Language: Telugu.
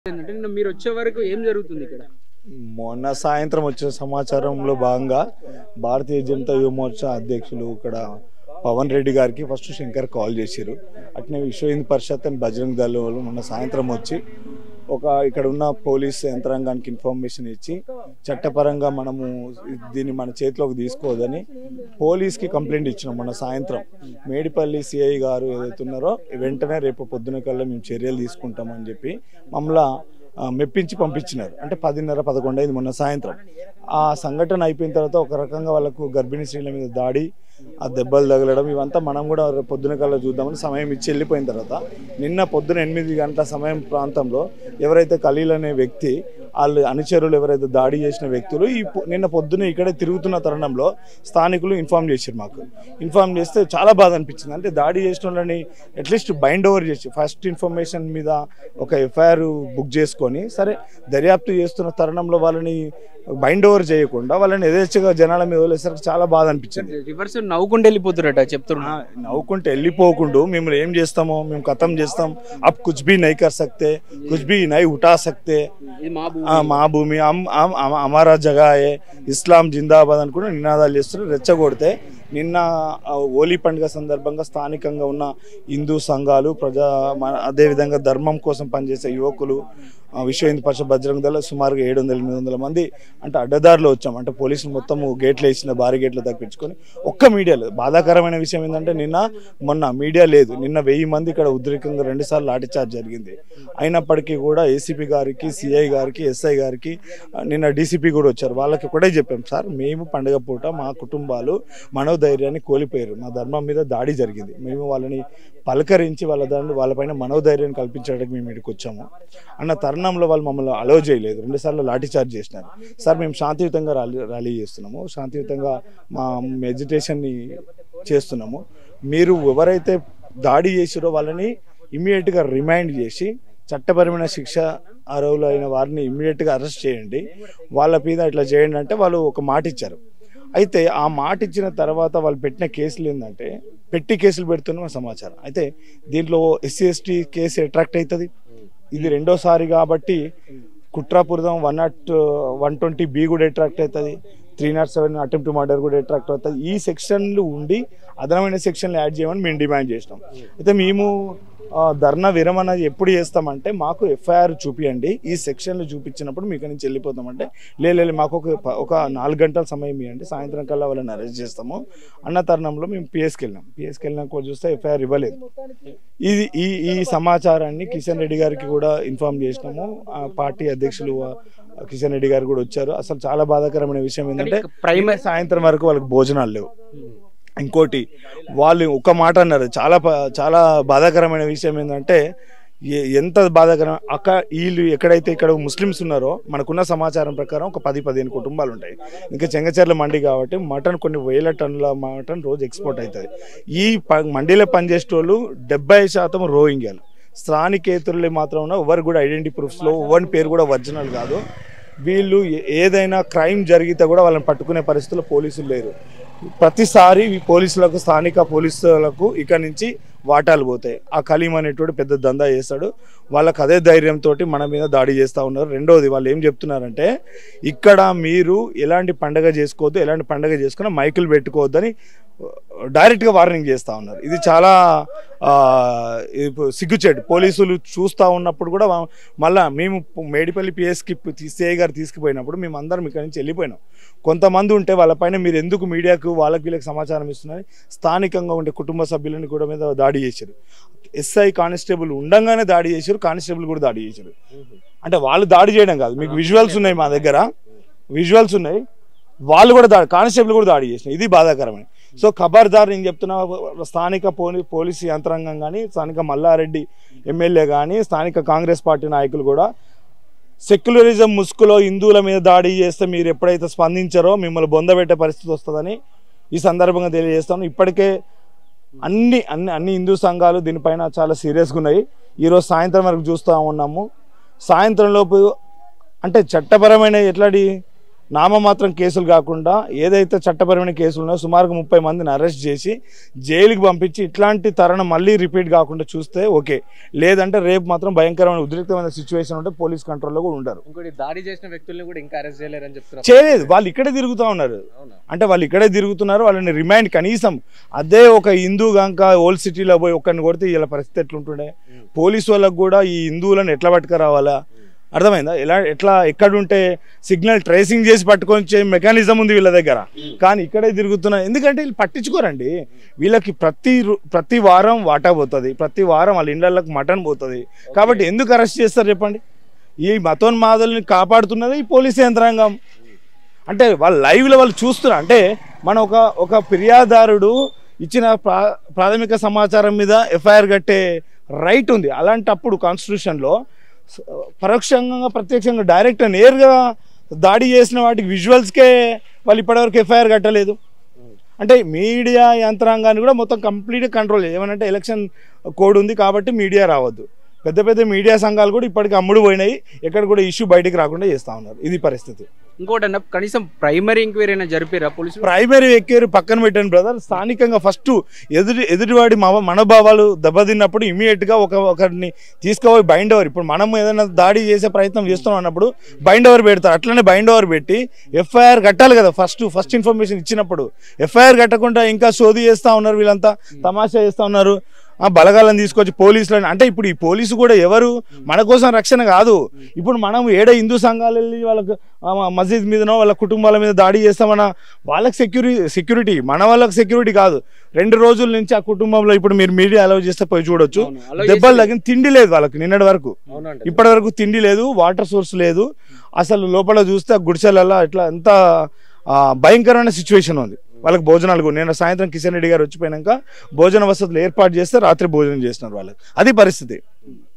ఏంటంటే నిన్న మీరు వచ్చే వరకు ఏం జరుగుతుంది ఇక్కడ మొన్న సాయంత్రం వచ్చిన సమాచారంలో భాగంగా భారతీయ జనతా యువ మోర్చా అధ్యక్షులు ఇక్కడ పవన్ రెడ్డి గారికి ఫస్ట్ శంకర్ కాల్ చేశారు అట్నే విశ్వ హిందూ పరిషత్ అండ్ బజరంగ్ దళ వాళ్ళు మొన్న సాయంత్రం వచ్చి ఒక ఇక్కడ ఉన్న పోలీస్ యంత్రాంగానికి ఇన్ఫర్మేషన్ ఇచ్చి చట్టపరంగా మనము దీన్ని మన చేతిలోకి తీసుకోవద్దని పోలీస్కి కంప్లైంట్ ఇచ్చినాం మొన్న సాయంత్రం మేడిపల్లి సిఐ గారు ఏదైతే ఉన్నారో వెంటనే రేపు పొద్దున కల్లా మేము చర్యలు తీసుకుంటామని చెప్పి మమ్మల్ని ఆ, మెప్పించి పంపించినారు అంటే పదిన్నర పదకొండు అయింది మొన్న సాయంత్రం ఆ సంఘటన అయిపోయిన తర్వాత ఒక రకంగా వాళ్ళకు గర్భిణీ స్త్రీల మీద దాడి ఆ దెబ్బలు తగలడం ఇవంతా మనం కూడా రేపు పొద్దున కల్లా చూద్దామని సమయం ఇచ్చి వెళ్ళిపోయిన తర్వాత నిన్న పొద్దున ఎనిమిది గంటల సమయం ప్రాంతంలో ఎవరైతే ఖలీల్ అనే వ్యక్తి వాళ్ళు అనుచరులు ఎవరైతే దాడి చేసిన వ్యక్తులు ఈ పొ- నిన్న పొద్దున ఇక్కడే తిరుగుతున్న తరుణంలో స్థానికులు ఇన్ఫామ్ చేశారు మాకు ఇన్ఫామ్ చేస్తే చాలా బాధ అనిపించింది అంటే దాడి చేసిన వాళ్ళని అట్లీస్ట్ బైండ్ ఓవర్ చేసి ఫస్ట్ ఇన్ఫర్మేషన్ మీద ఒక ఎఫ్ఐఆర్ బుక్ చేసుకొని సరే దర్యాప్తు చేస్తున్న తరుణంలో వాళ్ళని బైండ్ ఓవర్ చేయకుండా వాళ్ళని యథేచ్ఛగా జనాల మీద వదిలేసరికి చాలా బాధ అనిపించింది రివర్స్ నవ్వుకుంటూ వెళ్ళిపోతున్నట చెప్తున్నా ఆ, నవ్వుకుంటే వెళ్ళిపోకుండా మేము ఏం చేస్తామో మేము ఖతం చేస్తాం అప్ కుచ్ బి నై కర్ సక్తే కుచ్ బి నై ఉఠా సక్తే ఇది మా భూమి ఆ, మా భూమి అమ్ అమ్ అమ్ అమారా జగాయే ఇస్లాం జిందాబాద్ అనుకుని నినాదాలు చేస్తున్నారు రెచ్చగొడితే నిన్న ఆ, హోలీ పండుగ సందర్భంగా స్థానికంగా ఉన్న హిందూ సంఘాలు ప్రజా మన- అదేవిధంగా ధర్మం కోసం పనిచేసే యువకులు ఆ, విశ్వ హిందూ పరిషత్ బజరంగ దళ సుమారుగా ఏడు వందల ఎనిమిది వందల మంది అంటే అడ్డదారిలో వచ్చాం అంటే పోలీసులు మొత్తము గేట్లు వేసిన భారీ గేట్లు తప్పించుకొని ఒక్క మీడియా లేదు బాధాకరమైన విషయం ఏంటంటే నిన్న మొన్న మీడియా లేదు నిన్న వెయ్యి మంది ఇక్కడ ఉద్రికంగా రెండుసార్లు లాఠీచార్జ్ జరిగింది అయినప్పటికీ కూడా ఏసీపీ గారికి సిఐ గారికి ఎస్ఐ గారికి ఆ, నిన్న డీసీపీ కూడా వచ్చారు వాళ్ళకి ఒకటే చెప్పాం సార్ మేము పండుగ పూట మా కుటుంబాలు మనోధైర్యాన్ని కోల్పోయారు మా ధర్మం మీద దాడి జరిగింది మేము వాళ్ళని పలకరించి వాళ్ళ దాన్ని వాళ్ళపైన మనోధైర్యాన్ని కల్పించడానికి మేము ఇక్కడికి వచ్చాము అన్న తరుణంలో వాళ్ళు మమ్మల్ని అలో చేయలేదు రెండుసార్లు లాఠీచార్జ్ చేసినారు సార్ మేము శాంతియుతంగా ర్యాలీ ర్యాలీ చేస్తున్నాము శాంతియుతంగా మా మెడిటేషన్ని చేస్తున్నాము మీరు ఎవరైతే దాడి చేసిరో వాళ్ళని ఇమీడియట్గా రిమైండ్ చేసి చట్టపరమైన శిక్ష అర్హులైన వారిని ఇమ్మీడియట్గా అరెస్ట్ చేయండి వాళ్ళ మీద ఇట్లా చేయండి అంటే వాళ్ళు ఒక మాట ఇచ్చారు అయితే ఆ మాట ఇచ్చిన తర్వాత వాళ్ళు పెట్టిన కేసులు ఏంటంటే పెట్టి కేసులు పెడుతున్న సమాచారం అయితే దీంట్లో ఎస్సీ ఎస్టీ కేసు అట్రాక్ట్ అవుతుంది ఇది రెండోసారి కాబట్టి కుట్రాపురదం one not one twenty B కూడా అట్రాక్ట్ అవుతుంది three not seven attempt murder కూడా అట్రాక్ట్ అవుతుంది ఈ సెక్షన్లు ఉండి అదనమైన సెక్షన్లు యాడ్ చేయమని మేము డిమాండ్ చేసినాం అయితే మేము ఆ, ధర్నా విరమణ ఎప్పుడు చేస్తామంటే మాకు ఎఫ్ఐఆర్ చూపియండి ఈ సెక్షన్లు చూపించినప్పుడు మీకు నుంచి వెళ్ళిపోతామంటే లే లే, లే, మాకు ఒక ప- ఒక నాలుగు గంటల సమయం ఇవ్వండి సాయంత్రం కల్లా వాళ్ళని అరెస్ట్ చేస్తాము అన్న తరుణంలో మేము పిఎస్కి వెళ్ళాం పిఎస్కి వెళ్ళినాక చూస్తే ఎఫ్ఐఆర్ ఇవ్వలేదు ఇది ఈ ఈ సమాచారాన్ని కిషన్ రెడ్డి గారికి కూడా ఇన్ఫార్మ్ చేసినాము ఆ పార్టీ అధ్యక్షులు ఆ, కిషన్ రెడ్డి గారు కూడా వచ్చారు అసలు చాలా బాధాకరమైన విషయం ఏంటంటే ప్రైమరీ సాయంత్రం వరకు వాళ్ళకి భోజనాలు లేవు ఇంకోటి వాళ్ళు ఒక మాట అన్నారు చాలా ప- చాలా బాధాకరమైన విషయం ఏంటంటే ఎ- ఎంత బాధాకరం అక్క వీళ్ళు ఎక్కడైతే ఇక్కడ ముస్లిమ్స్ ఉన్నారో మనకున్న సమాచారం ప్రకారం ఒక పది పదిహేను కుటుంబాలు ఉంటాయి ఇంకా చెంగచెర్ల మండి కాబట్టి మటన్ కొన్ని వేల టన్నుల మటన్ రోజు ఎక్స్పోర్ట్ అవుతుంది ఈ ప- మండీలో పనిచేసేటోళ్ళు డెబ్బై శాతం రోహింగ్యాలు స్థానికేతరులు మాత్రం ఉన్న ఎవరు కూడా ఐడెంటిటీ ప్రూఫ్స్లో ఎవరి పేరు కూడా ఒరిజినల్ కాదు వీళ్ళు ఏ- ఏదైనా క్రైమ్ జరిగితే కూడా వాళ్ళని పట్టుకునే పరిస్థితుల్లో పోలీసులు లేరు ప్రతిసారి ఈ పోలీసులకు స్థానిక పోలీసులకు ఇక నుంచి వాటాలు పోతాయి ఆ కలీం అనేటువంటి పెద్ద దందా చేస్తాడు వాళ్ళకి అదే ధైర్యంతో మన మీద దాడి చేస్తూ ఉన్నారు రెండోది వాళ్ళు ఏం చెప్తున్నారంటే ఇక్కడ మీరు ఎలాంటి పండగ చేసుకోవద్దు ఎలాంటి పండగ చేసుకున్నా మైకులు పెట్టుకోవద్దని డైరెక్ట్గా వార్నింగ్ చేస్తూ ఉన్నారు ఇది చాలా ఆ, ఇప్పుడు సిగ్గుచేటు పోలీసులు చూస్తూ ఉన్నప్పుడు కూడా వా- మళ్ళా మేము మేడిపల్లి పిఎస్కి సిఐ గారు తీసుకుపోయినప్పుడు మేము అందరం ఇక్కడ నుంచి వెళ్ళిపోయినాం కొంతమంది ఉంటే వాళ్ళపైన మీరు ఎందుకు మీడియాకు వాళ్ళకి వీళ్ళకి సమాచారం ఇస్తున్నారు స్థానికంగా ఉండే కుటుంబ సభ్యులని కూడా మీద దాడి చేశారు ఎస్ఐ కానిస్టేబుల్ ఉండంగానే దాడి చేశారు కానిస్టేబుల్ కూడా దాడి చేశారు అంటే వాళ్ళు దాడి చేయడం కాదు మీకు విజువల్స్ ఉన్నాయి మా దగ్గర విజువల్స్ ఉన్నాయి వాళ్ళు కూడా దాడి కానిస్టేబుల్ కూడా దాడి చేసినారు ఇది బాధాకరమైన సో ఖబర్దార్ నేను చెప్తున్నా స్థానిక పోలీ పోలీసు యంత్రాంగం కానీ స్థానిక మల్లారెడ్డి ఎమ్మెల్యే కానీ స్థానిక కాంగ్రెస్ పార్టీ నాయకులు కూడా సెక్యులరిజం ముసుగులో హిందువుల మీద దాడి చేస్తే మీరు ఎప్పుడైతే స్పందించారో మిమ్మల్ని బొందబెట్టే పరిస్థితి వస్తుందని ఈ సందర్భంగా తెలియజేస్తాను ఇప్పటికే అన్ని అన్ని అన్ని హిందూ సంఘాలు దీనిపైన చాలా సీరియస్గా ఉన్నాయి ఈరోజు సాయంత్రం వరకు చూస్తూ ఉన్నాము సాయంత్రం లోపు అంటే చట్టపరమైన ఎట్లాంటి నామమాత్రం కేసులు కాకుండా ఏదైతే చట్టపరమైన కేసులు ఉన్నాయో సుమారుగా ముప్పై మందిని అరెస్ట్ చేసి జైలుకి పంపించి ఇట్లాంటి తరుణం మళ్ళీ రిపీట్ కాకుండా చూస్తే ఓకే లేదంటే రేపు మాత్రం భయంకరమైన ఉద్రిక్తమైన సిచ్యువేషన్ ఉంటే పోలీస్ కంట్రోల్లో కూడా ఉండరు ఇంకోటి దాడి చేసిన వ్యక్తుల్ని కూడా ఇంకా అరెస్ట్ చేయలేరని చెప్తున్నారు చేయలేదు వాళ్ళు ఇక్కడే తిరుగుతూ ఉన్నారు అవునా అంటే వాళ్ళు ఇక్కడే తిరుగుతున్నారు వాళ్ళని రిమైండ్ కనీసం అదే ఒక హిందూ గంక ఓల్డ్ సిటీలో పోయి ఒక్కరిని కొడితే ఇలా పరిస్థితి ఎట్లుంటుండే పోలీసు వాళ్ళకు కూడా ఈ హిందువులను ఎట్లా పట్టుకురావాలా అర్థమైందా ఎలా ఎట్లా ఎక్కడుంటే సిగ్నల్ ట్రేసింగ్ చేసి పట్టుకొని మెకానిజం ఉంది వీళ్ళ దగ్గర కానీ ఇక్కడే తిరుగుతున్నారు ఎందుకంటే వీళ్ళు పట్టించుకోరండి వీళ్ళకి ప్రతి రో- ప్రతి వారం వాటా పోతుంది ప్రతి వారం వాళ్ళ ఇండ్లకు మటన్ పోతుంది కాబట్టి ఎందుకు అరెస్ట్ చేస్తారు చెప్పండి ఈ మతోన్మాదుల్ని కాపాడుతున్నది ఈ పోలీస్ యంత్రాంగం అంటే వాళ్ళ లైవ్లో వాళ్ళు చూస్తున్నారు అంటే మన ఒక ఒక ఫిర్యాదారుడు ఇచ్చిన ప్రా ప్రాథమిక సమాచారం మీద ఎఫ్ఐఆర్ కట్టే రైట్ ఉంది అలాంటప్పుడు కాన్స్టిట్యూషన్లో స- పరోక్షంగా ప్రత్యక్షంగా డైరెక్ట్ నేరుగా దాడి చేసిన వాటికి విజువల్స్కే వాళ్ళు ఇప్పటివరకు ఎఫ్ఐఆర్ కట్టలేదు అంటే మీడియా యంత్రాంగాన్ని కూడా మొత్తం కంప్లీట్ కంట్రోల్ ఏమనంటే ఎలక్షన్ కోడ్ ఉంది కాబట్టి మీడియా రావద్దు పెద్ద పెద్ద మీడియా సంఘాలు కూడా ఇప్పటికి అమ్ముడు పోయినాయి ఎక్కడ కూడా ఇష్యూ బయటికి రాకుండా చేస్తూ ఉన్నారు ఇది పరిస్థితి ఇంకోటి అన్న కనీసం ప్రైమరీ ఎంక్వైరీ అయినా జరిపారా పోలీసులు ప్రైమరీ ఎక్కేరు పక్కన పెట్టండి బ్రదర్ స్థానికంగా ఫస్ట్ ఎదుటి ఎదుటివాడి మవ మనోభావాలు దెబ్బతిన్నప్పుడు ఇమీడియట్ గా ఒక ఒకరిని తీసుకుపోయి బైండ్ ఓవర్ ఇప్పుడు మనం ఏదైనా దాడి చేసే ప్రయత్నం చేస్తున్నాం అన్నప్పుడు బైండ్ ఓవర్ పెడతారు అట్లనే బైండ్ ఓవర్ పెట్టి ఎఫ్ఐఆర్ కట్టాలి కదా ఫస్ట్ ఫస్ట్ ఇన్ఫర్మేషన్ ఇచ్చినప్పుడు ఎఫ్ఐఆర్ కట్టకుండా ఇంకా సోది చేస్తా ఉన్నారు వీళ్ళంతా తమాషా చేస్తా ఉన్నారు ఆ బలగాలను తీసుకొచ్చి పోలీసులను అంటే ఇప్పుడు ఈ పోలీసు కూడా ఎవరు మన కోసం రక్షణ కాదు ఇప్పుడు మనం ఏడ హిందూ సంఘాలు వెళ్ళి వాళ్ళకు ఆ, మసీద్ మీదనో వాళ్ళ కుటుంబాల మీద దాడి చేస్తామన్న వాళ్ళకి సెక్యూరిటీ సెక్యూరిటీ మన వాళ్ళకి సెక్యూరిటీ కాదు రెండు రోజుల నుంచి ఆ కుటుంబంలో ఇప్పుడు మీరు మీడియా అలౌ చేస్తే పోయి చూడొచ్చు అవును, allow దెబ్బలు చేస్తే- తగిన తిండి లేదు వాళ్ళకి నిన్నటి వరకు అవునండి ఇప్పటి వరకు తిండి లేదు వాటర్ సోర్స్ లేదు అసలు లోపల చూస్తే ఆ గుడిసెలలో ఇట్లా ఎంత ఆ, భయంకరమైన సిచ్యువేషన్ ఉంది వాళ్ళకి భోజనాలు కూడా నేను సాయంత్రం కిషన్ రెడ్డి గారు వచ్చిపోయినాక భోజన వసతులు ఏర్పాటు చేస్తే రాత్రి భోజనం చేసినారు వాళ్ళకి అది పరిస్థితి